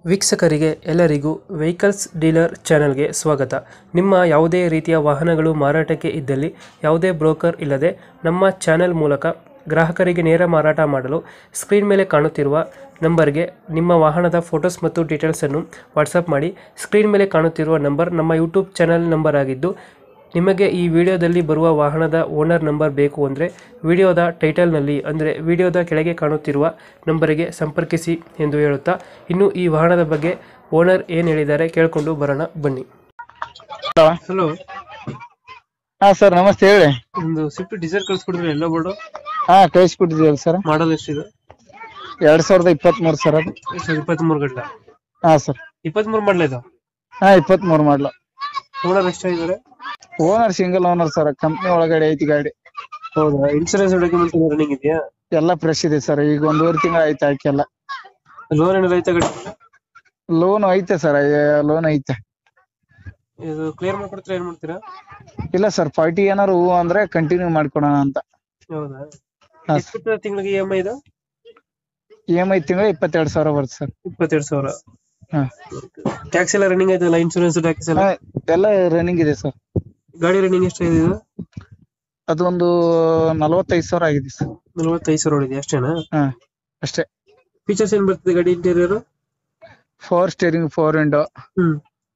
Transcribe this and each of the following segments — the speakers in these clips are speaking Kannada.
ವೀಕ್ಷಕರಿಗೆ ಎಲ್ಲರಿಗೂ ವೆಹಿಕಲ್ಸ್ ಡೀಲರ್ ಚಾನೆಲ್ಗೆ ಸ್ವಾಗತ ನಿಮ್ಮ ಯಾವುದೇ ರೀತಿಯ ವಾಹನಗಳು ಮಾರಾಟಕ್ಕೆ ಇದ್ದಲ್ಲಿ ಯಾವುದೇ ಬ್ರೋಕರ್ ಇಲ್ಲದೆ ನಮ್ಮ ಚಾನೆಲ್ ಮೂಲಕ ಗ್ರಾಹಕರಿಗೆ ನೇರ ಮಾರಾಟ ಮಾಡಲು ಸ್ಕ್ರೀನ್ ಮೇಲೆ ಕಾಣುತ್ತಿರುವ ನಂಬರ್ಗೆ ನಿಮ್ಮ ವಾಹನದ ಫೋಟೋಸ್ ಮತ್ತು ಡೀಟೇಲ್ಸನ್ನು ವಾಟ್ಸಪ್ ಮಾಡಿ ಸ್ಕ್ರೀನ್ ಮೇಲೆ ಕಾಣುತ್ತಿರುವ ನಂಬರ್ ನಮ್ಮ ಯೂಟ್ಯೂಬ್ ಚಾನೆಲ್ ನಂಬರ್ ಆಗಿದ್ದು ನಿಮಗೆ ಈ ವಿಡಿಯೋದಲ್ಲಿ ಬರುವ ವಾಹನದ ಓನರ್ ನಂಬರ್ ಬೇಕು ಅಂದರೆ ವಿಡಿಯೋದ ಟೈಟಲ್ನಲ್ಲಿ ಅಂದರೆ ವಿಡಿಯೋದ ಕೆಳಗೆ ಕಾಣುತ್ತಿರುವ ನಂಬರಿಗೆ ಸಂಪರ್ಕಿಸಿ ಎಂದು ಹೇಳುತ್ತಾ ಇನ್ನು ಈ ವಾಹನದ ಬಗ್ಗೆ ಓನರ್ ಏನು ಹೇಳಿದ್ದಾರೆ ಕೇಳಿಕೊಂಡು ಬರೋಣ ಬನ್ನಿ ಹಲೋ ಹಲೋ ಹಾ ಸರ್ ನಮಸ್ತೆ ಹೇಳಿ ಒಂದು ಸ್ವಿಫ್ಟ್ ಡಿಸೈರ್ ಕಳಿಸ್ಕೊಡಿದ್ರೆ ಎಲ್ಲ ಬೋರ್ಡು ಹಾ ಕಳಿಸ್ಕೊಟ್ಟಿದ್ದೀವಲ್ಲ ಸರ್ ಮಾಡಲ್ ಎಷ್ಟಿದೆ ಎರಡ್ ಸಾವಿರದ ಇಪ್ಪತ್ತ್ ಮೂರು ಸರ್ ಅದು ಇಪ್ಪತ್ಮೂರು ಗಂಟೆ ಹಾ ಸರ್ ಇಪ್ಪತ್ಮೂರು ಮಾಡಲ ಇದು ಹಾ ಇಪ್ಪತ್ತ್ ಮೂರು ಮಾಡ್ಲ ಓನರ್ ಎಷ್ಟಾಗಿದ್ದಾರೆ owner single owner sir company ಒಳಗಡೆ ಐತಿ ಗಾಡಿ ಹೌದಾ ಇನ್ಸೂರೆನ್ಸ್ ಡಾಕ್ಯುಮೆಂಟ್ ರನ್ನಿಂಗ್ ಇದೆಯಾ ಎಲ್ಲ ಫ್ರೆಶ್ ಇದೆ ಸರ್ ಈಗ ಒಂದೂವರೆ ತಿಂಗಳ ಆಯ್ತು ಹಾಕಿಲ್ಲ ಲೋನ್ ಏನಾರ ಐತೆ ಗಾಡಿ ಲೋನ್ ಐತೆ ಸರ್ ಲೋನ್ ಐತೆ ಇದು ಕ್ಲಿಯರ್ ಮಾಡ್ಕೊಡ್ತೀರಾ ಏನ್ ಮಾಡ್ತೀರಾ ಇಲ್ಲ ಸರ್ ಪಾರ್ಟಿ ಏನಾರು ಹೂ ಅಂದ್ರೆ ಕಂಟಿನ್ಯೂ ಮಾಡ್ಕೊಳೋಣ ಅಂತ ಹೌದಾ ಹಾ ಎಷ್ಟು ತಿಂಗಳಿಗೆ ಇ ಎಮ್ ಐ ಇದು ಇ ಎಂ ಐ ತಿಂಗಳ ಇಪ್ಪತ್ತೆರಡು ಸಾವಿರ ಬರುತ್ತೆ ಸರ್ ಇಪ್ಪತ್ತೆರಡು ಸಾವಿರ ಹಾ ಟ್ಯಾಕ್ಸ್ ಎಲ್ಲ ರನ್ನಿಂಗ್ ಆಯ್ತಲ್ಲ ಇನ್ಶೂರೆನ್ಸ್ ಟ್ಯಾಕ್ಸ್ ಎಲ್ಲ ಹಾ, ಎಲ್ಲ ರನ್ನಿಂಗ್ ಇದೆ ಸರ್ ಗಾಡಿ ರನ್ನಿಂಗ್ ಎಷ್ಟಾಗಿದೆ ಇದು ಅದೊಂದು ನಲವತ್ತೈದು ಸಾವಿರ ಆಗಿದೆ ಸರ್ ನಲವತ್ತೈದು ಸಾವಿರ ಹೊಡಿದೆ ಅಷ್ಟೇನಾ ಹಾ ಅಷ್ಟೇ ಫೀಚರ್ಸ್ ಏನ್ ಬರ್ತದೆ ಗಾಡಿ interior four steering four window hmm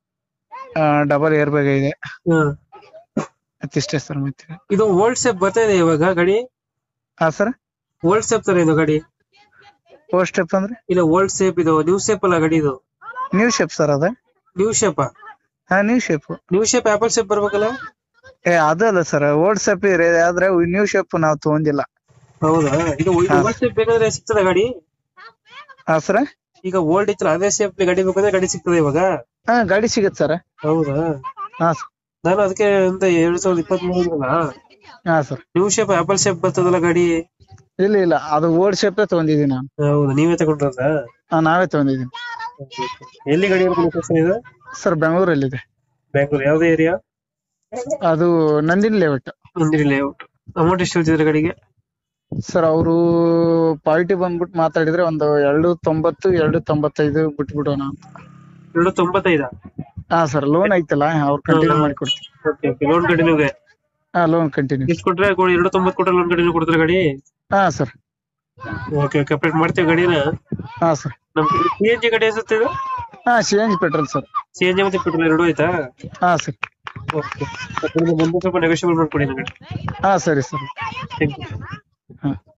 double air bag ಇದೆ ಹಾ. ಅಷ್ಟಿಷ್ಟೇ ಸರ್ ಮತ್ತೆ ಇದು ಓಲ್ಡ್ ಸ್ಟೆಪ್ ಬರ್ತಾ ಇದೆ ಇವಾಗ ಗಾಡಿ ಹಾ ಸರ್ ಓಲ್ಡ್ ಸ್ಟೆಪ್ ತರ ಇದು ಗಾಡಿ ಫೋರ್ ಸ್ಟೆಪ್ ಅಂದ್ರೆ ಇಲ್ಲ ಓಲ್ಡ್ ಶೇಪ್ ಇದು ನ್ಯೂ ಶೇಪ್ ಅಲ್ಲ ಗಾಡಿ ಇದು ನ್ಯೂ ಶೇಪ್ ಸರ್ ಅದ ನ್ಯೂ ಶೇಪ್ ಹಾ new shape new shape apple shape ಬರ್ಬೇಕಲ್ಲ ಏ ಅದಲ್ಲ ಸರ್ ಓಲ್ಡ್ ಶೇಪ್ ಇದೆ ಆದ್ರೆ ನ್ಯೂ ಶೇಪ್ ನಾವು ತಗೊಂಡಿಲ್ಲ ಹೌದಾ ಇದು ಓಲ್ಡ್ ಶೇಪ್ ಬೇಕಾದ್ರೆ ಸಿಗ್ತದ ಗಾಡಿ ಹಾ ಸರ್ ಈಗ ಓಲ್ಡ್ ಇತ್ತಲ್ಲ ಅದೇ ಶೇಪ್ ಗಾಡಿ ಬೇಕಾದ್ರೆ ಗಾಡಿ ಸಿಗ್ತದೆ ಇವಾಗ ಹಾ ಗಾಡಿ ಸಿಗತ್ತೆ ಸರ್ ಹೌದಾ ಹಾ ಸರ್ ನಾನು ಅದಕ್ಕೆ ಅಂತ ಎರಡ್ ಸಾವಿರದ ಇಪ್ಪತ್ತ್ ಮೂರಲ್ಲ ಹಾ sir new shape apple shape ಬರ್ತದಲ್ಲ ಗಾಡಿ ಇಲ್ಲ ಇಲ್ಲ ಅದು ಓಲ್ಡ್ ಶೇಪ್ ತಗೊಂಡಿದ್ದೀನಿ ನಾನು ಹೌದು ನೀವೇ ತಗೊಂಡ್ರದ ಹಾ ನಾವೇ ತಗೊಂಡಿದ್ದೀನಿ ಎಲ್ಲಿ ಗಾಡಿ ಲೊಕೇಶನ್ ಇದೆ ಸರ್ ಬೆಂಗಳೂರಲ್ಲಿದೆ ಬ್ಯಾಂಗ್ಳೂರ್ ಯಾವ್ದೇ ಏರಿಯಾ ಅದು Nandini layout Mandiri layout amount ಎಷ್ಟು ಹೇಳ್ತಿದ್ರೆ ಗಾಡಿಗೆ ಸರ್ ಅವರು ಪಾರ್ಟಿ ಬಂದ್ಬಿಟ್ಟು ಮಾತಾಡಿದ್ರೆ ಒಂದು ಎರಡು ತೊಂಬತ್ತು ಎರಡು ತೊಂಬತ್ತೈದು ಬಿಟ್ಬಿಡೋಣ ಅಂತ ಎರಡು ತೊಂಬತ್ತೈದ ಹಾ ಸರ್ ಲೋನ್ ಐತಲ್ಲ ಅವ್ರು ಕಂಟಿನ್ಯೂ ಮಾಡಿ ಕೊಡ್ತೀನಿ ಓಕೆ ಓಕೆ ಲೋನ್ ಕಂಟಿನ್ಯೂಗೆ ಹಾ ಲೋನ್ ಕಂಟಿನ್ಯೂ ಎಷ್ಟು ಕೊಟ್ರೆ ಕೊ- ಎರಡು ತೊಂಬತ್ತು ಕೊಟ್ರೆ ಲೋನ್ ಕಂಟಿನ್ಯೂ ಕೊಡ್ತಾರೆ ಗಾಡಿ ಹಾ ಸರ್ ಓಕೆ ಓಕೆ ಅಪ್ಡೇಟ್ ಮಾಡ್ತೀವಿ ಗಾಡಿನ ಹಾ ಸರ್ ನಮ್ ಸಿ ಎನ್ ಜಿ ಗಾಡಿ ಅನ್ಸುತ್ತೆ ಇದು ಹಾ C N G petrol sir C N G ಮತ್ತೆ ಪೆಟ್ರೋಲ್ ಎರಡು ಆಯ್ತಾ ಹಾ ಸರ್ ಓಕೆ ಬಂದು ಸ್ವಲ್ಪ ನೆಗೋಷಿಯಬಲ್ ಮಾಡ್ಕೊಡಿ ನನಗೆ ಹಾ ಸರಿ ಸರ್ ಥ್ಯಾಂಕ್ ಯು ಹಾ